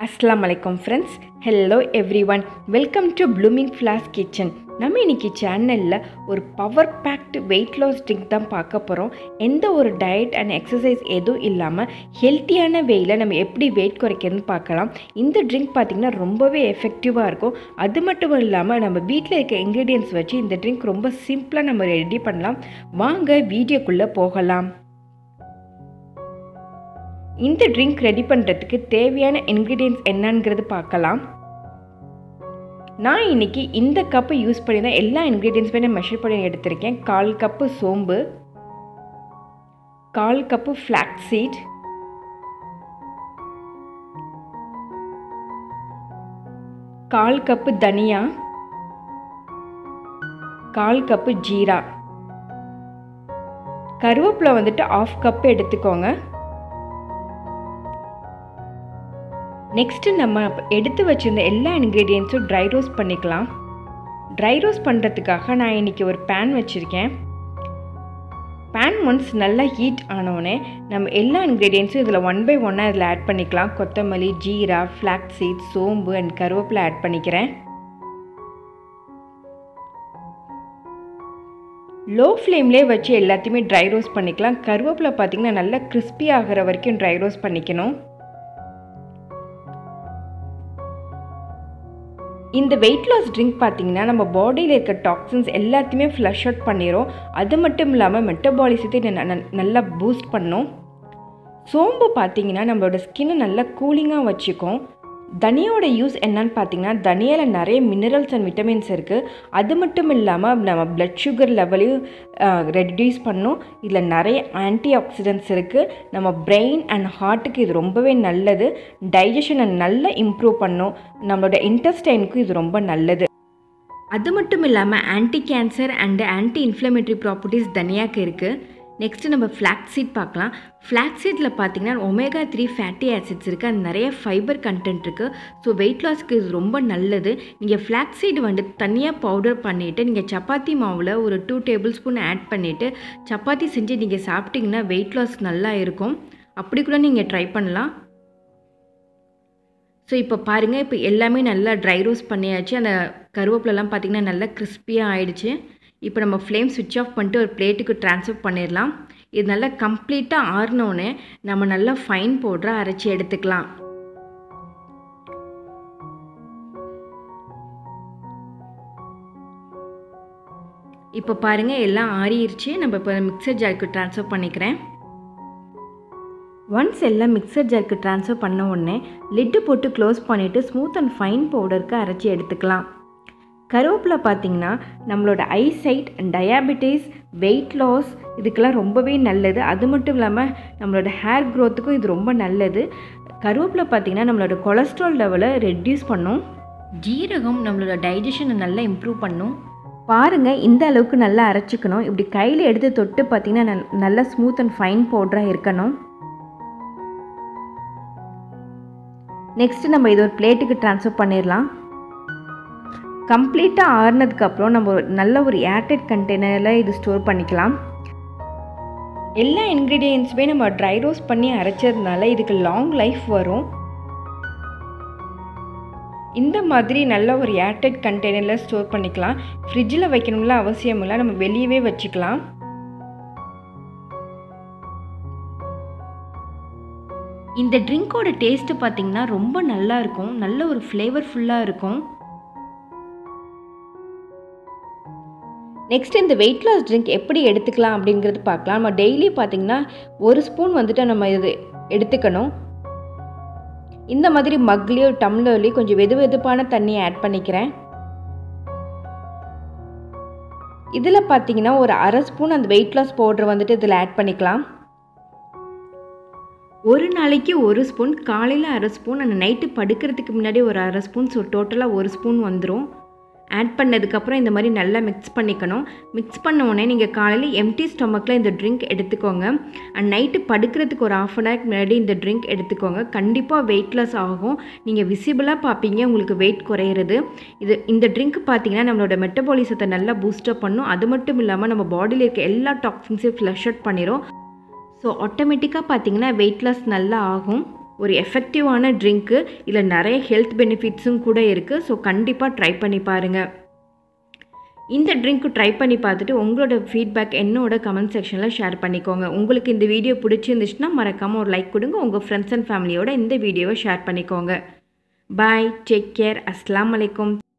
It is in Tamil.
அஸ்லாம் வலைக்கம் friends hello everyone welcome to blooming flowers kitchen நம்ம இன்னைக்கு சேனலில் ஒரு power packed weight loss drink தான் பார்க்க போகிறோம் எந்த ஒரு டயட் அண்ட் எக்ஸசைஸ் எதுவும் இல்லாமல் ஹெல்த்தியான வேயில் நம்ம எப்படி வெயிட் குறைக்கிறதுன்னு பார்க்கலாம் இந்த ட்ரிங்க் பார்த்திங்கன்னா ரொம்பவே எஃபெக்டிவாக இருக்கும் அது மட்டும் இல்லாமல் நம்ம வீட்டில் இருக்க இன்க்ரீடியன்ஸ் வச்சு இந்த ட்ரிங்க் ரொம்ப சிம்பிளாக நம்ம ரெடி பண்ணலாம் வாங்க வீடியோக்குள்ளே போகலாம் இந்த ட்ரிங்க் ரெடி பண்ணுறதுக்கு தேவையான இன்க்ரீடியன்ஸ் என்னங்கிறது பார்க்கலாம் நான் இன்னைக்கு இந்த கப்பு யூஸ் பண்ணி தான் எல்லா இன்க்ரீடியன்ஸுமே நான் மெஷர் பண்ணி எடுத்திருக்கேன் கால் கப்பு சோம்பு கால் கப்பு ஃப்ளாக் சீட் கால் கப்பு தனியா கால் கப்பு ஜீரா கருவேப்பிலை வந்துட்டு ஆஃப் கப்பு எடுத்துக்கோங்க நெக்ஸ்ட்டு நம்ம எடுத்து வச்சுருந்த எல்லா இன்க்ரீடியன்ஸும் ட்ரை ரோஸ்ட் பண்ணிக்கலாம் ட்ரை ரோஸ்ட் பண்ணுறதுக்காக நான் இன்றைக்கி ஒரு பேன் வச்சுருக்கேன் பேன் ஒன்ஸ் நல்லா ஹீட் ஆனோடனே நம்ம எல்லா இன்க்ரீடியன்ஸும் இதில் ஒன் பை ஒன்னாக இதில் ஆட் பண்ணிக்கலாம் கொத்தமல்லி ஜீரா ஃப்ளாக் சீட் சோம்பு அண்ட் கருவேப்பிலை ஆட் பண்ணிக்கிறேன் லோ ஃப்ளேம்லேயே வச்சு எல்லாத்தையுமே ட்ரை ரோஸ்ட் பண்ணிக்கலாம் கருவேப்பிலை பார்த்திங்கன்னா நல்லா கிறிஸ்பி ஆகிற வரைக்கும் ட்ரை ரோஸ்ட் பண்ணிக்கணும் இந்த வெயிட் லாஸ் ட்ரிங்க் பார்த்திங்கன்னா நம்ம பாடியில் இருக்க டாக்ஸின்ஸ் எல்லாத்தையுமே ஃப்ளஷ் அவுட் பண்ணிடும் அது மட்டும் இல்லாமல் மெட்டபாலிசத்தை நல்லா பூஸ்ட் பண்ணும் சோம்பு பார்த்திங்கன்னா நம்மளோட ஸ்கின்னை நல்லா கூலிங்காக வச்சுக்கும் தனியோட யூஸ் என்னன்னு பார்த்தீங்கன்னா தனியால் நிறைய மினரல்ஸ் அண்ட் விட்டமின்ஸ் இருக்குது அது மட்டும் இல்லாமல் நம்ம பிளட் சுகர் லெவலையும் ரெடியூஸ் பண்ணும் இதில் நிறைய ஆன்டி ஆக்சிடென்ட்ஸ் இருக்குது நம்ம பிரெயின் அண்ட் ஹார்ட்டுக்கு இது ரொம்பவே நல்லது டைஜஷனை நல்லா இம்ப்ரூவ் பண்ணும் நம்மளோட இன்டெஸ்டைனுக்கும் இது ரொம்ப நல்லது அது மட்டும் இல்லாமல் anti cancer and anti inflammatory properties தனியாக்கு இருக்குது நெக்ஸ்ட்டு நம்ம ஃப்ளாக் சீட் பார்க்கலாம் ஃப்ளாக் சீட்டில் பார்த்தீங்கன்னா ஒமேகா த்ரீ ஃபேட்டி ஆசிட்ஸ் இருக்குது அது நிறைய ஃபைபர் கண்டென்ட் இருக்குது ஸோ வெயிட் லாஸ்க்கு இது ரொம்ப நல்லது நீங்கள் ஃப்ளாக் சீடு வந்து தனியாக பவுடர் பண்ணிவிட்டு நீங்கள் சப்பாத்தி மாவில் ஒரு டூ டேபிள் ஸ்பூன் ஆட் பண்ணிவிட்டு சப்பாத்தி செஞ்சு நீங்கள் சாப்பிட்டிங்கன்னா வெயிட் லாஸ் நல்லா இருக்கும் அப்படி கூட நீங்கள் ட்ரை பண்ணலாம் ஸோ இப்போ பாருங்கள் இப்போ எல்லாமே நல்லா ட்ரை ரோஸ்ட் பண்ணியாச்சு அந்த கருவேப்பிலலாம் பார்த்திங்கன்னா நல்லா கிறிஸ்பியாக ஆயிடுச்சு இப்போ நம்ம ஃப்ளேம் சுவிட்ச் ஆஃப் பண்ணிட்டு ஒரு பிளேட்டுக்கு ட்ரான்ஸ்ஃபர் பண்ணிடலாம் இது நல்லா கம்ப்ளீட்டாக ஆறினோடனே நம்ம நல்லா ஃபைன் பவுடராக அரைச்சி எடுத்துக்கலாம் இப்போ பாருங்கள் எல்லாம் ஆறிடுச்சு நம்ம இப்போ மிக்சர் ஜாருக்கு ட்ரான்ஸ்ஃபர் பண்ணிக்கிறேன் ஒன்ஸ் எல்லாம் மிக்சர் ஜாருக்கு ட்ரான்ஸ்ஃபர் பண்ண உடனே லிட்டு போட்டு க்ளோஸ் பண்ணிவிட்டு ஸ்மூத் அண்ட் ஃபைன் பவுடருக்கு அரைச்சி எடுத்துக்கலாம் கருவேப்பிலை பார்த்திங்கன்னா நம்மளோட ஐசைட் டயாபெட்டிஸ் வெயிட் லாஸ் இதுக்கெல்லாம் ரொம்பவே நல்லது அது மட்டும் இல்லாமல் நம்மளோட ஹேர் க்ரோத்துக்கும் இது ரொம்ப நல்லது கருவேப்பிலை பார்த்திங்கன்னா நம்மளோட கொலஸ்ட்ரால் லெவலை ரெட்யூஸ் பண்ணும் ஜீரகம் நம்மளோட டைஜஷனை நல்லா இம்ப்ரூவ் பண்ணும் பாருங்கள் இந்த அளவுக்கு நல்லா அரைச்சிக்கணும் இப்படி கையில் எடுத்து தொட்டு பார்த்திங்கன்னா நல்லா ஸ்மூத் அண்ட் ஃபைன் பவுடராக இருக்கணும் நெக்ஸ்ட்டு நம்ம இது ஒரு பிளேட்டுக்கு ட்ரான்ஸ்ஃபர் பண்ணிடலாம் கம்ப்ளீட்டாக ஆறுனதுக்கப்புறம் நம்ம ஒரு நல்ல ஒரு ஏர்டைட் கண்டெய்னரில் இது ஸ்டோர் பண்ணிக்கலாம் எல்லா இன்க்ரீடியன்ஸுமே நம்ம ட்ரை ரோஸ்ட் பண்ணி அரைச்சதுனால இதுக்கு லாங் லைஃப் வரும் இந்த மாதிரி நல்ல ஒரு ஏர்டைட் கண்டெய்னரில் ஸ்டோர் பண்ணிக்கலாம் ஃப்ரிட்ஜில் வைக்கணும்ல அவசியம் இல்லை நம்ம வெளியவே வச்சுக்கலாம் இந்த ட்ரிங்க்கோட டேஸ்ட்டு பார்த்திங்கன்னா ரொம்ப நல்லா இருக்கும் நல்ல ஒரு ஃப்ளேவர்ஃபுல்லாக இருக்கும் நெக்ஸ்ட் இந்த வெயிட் லாஸ் ட்ரிங்க் எப்படி எடுத்துக்கலாம் அப்படிங்கிறது பார்க்கலாம் நம்ம டெய்லி பார்த்திங்கன்னா ஒரு ஸ்பூன் வந்துட்டு நம்ம இது எடுத்துக்கணும் இந்த மாதிரி மக்லேயோ டம்ளர்லேயோ கொஞ்சம் வெது வெதுப்பான தண்ணியை ஆட் பண்ணிக்கிறேன் இதில் பார்த்தீங்கன்னா ஒரு அரை ஸ்பூன் அந்த வெயிட் லாஸ் பவுடர் வந்துட்டு இதில் ஆட் பண்ணிக்கலாம் ஒரு நாளைக்கு ஒரு ஸ்பூன் காலையில் அரை ஸ்பூன் அந்த நைட்டு படுக்கிறதுக்கு முன்னாடி ஒரு அரை ஸ்பூன் ஸோ டோட்டலாக ஒரு ஸ்பூன் வந்துடும் ஆட் பண்ணதுக்கப்புறம் இந்த மாதிரி நல்லா மிக்ஸ் பண்ணிக்கணும் மிக்ஸ் பண்ண உடனே நீங்கள் காலையில் எம்டி ஸ்டொமக்கில் இந்த ட்ரிங்க் எடுத்துக்கோங்க அண்ட் நைட்டு படுக்கிறதுக்கு ஒரு ஆஃப் அன் ஹவர்க்கு முன்னாடி இந்த ட்ரிங்க் எடுத்துக்கோங்க கண்டிப்பாக வெயிட் லாஸ் ஆகும் நீங்கள் விசிபிளாக பார்ப்பீங்க உங்களுக்கு வெயிட் குறையிறது இது இந்த ட்ரிங்க் பார்த்தீங்கன்னா நம்மளோட மெட்டபாலிசத்தை நல்லா பூஸ்டப் பண்ணும் அது மட்டும் இல்லாமல் நம்ம பாடியில் இருக்க எல்லா டாக்ஸின்ஸையும் ஃப்ளஷ் அவுட் பண்ணிடும் ஸோ ஆட்டோமேட்டிக்காக பார்த்தீங்கன்னா வெயிட் லாஸ் நல்லா ஆகும் ஒரு எஃபெக்டிவான ட்ரிங்க்கு இதில் நிறைய ஹெல்த் பெனிஃபிட்ஸும் கூட இருக்குது ஸோ கண்டிப்பாக ட்ரை பண்ணி பாருங்கள் இந்த ட்ரிங்க்கு ட்ரை பண்ணி பார்த்துட்டு உங்களோட ஃபீட்பேக் என்னோட கமெண்ட் செக்ஷனில் ஷேர் பண்ணிக்கோங்க உங்களுக்கு இந்த வீடியோ பிடிச்சிருந்துச்சுன்னா மறக்காமல் ஒரு லைக் கொடுங்க உங்கள் ஃப்ரெண்ட்ஸ் அண்ட் ஃபேமிலியோட இந்த வீடியோவை ஷேர் பண்ணிக்கோங்க பாய் டேக் கேர் அஸ்லாம் வலைக்கம்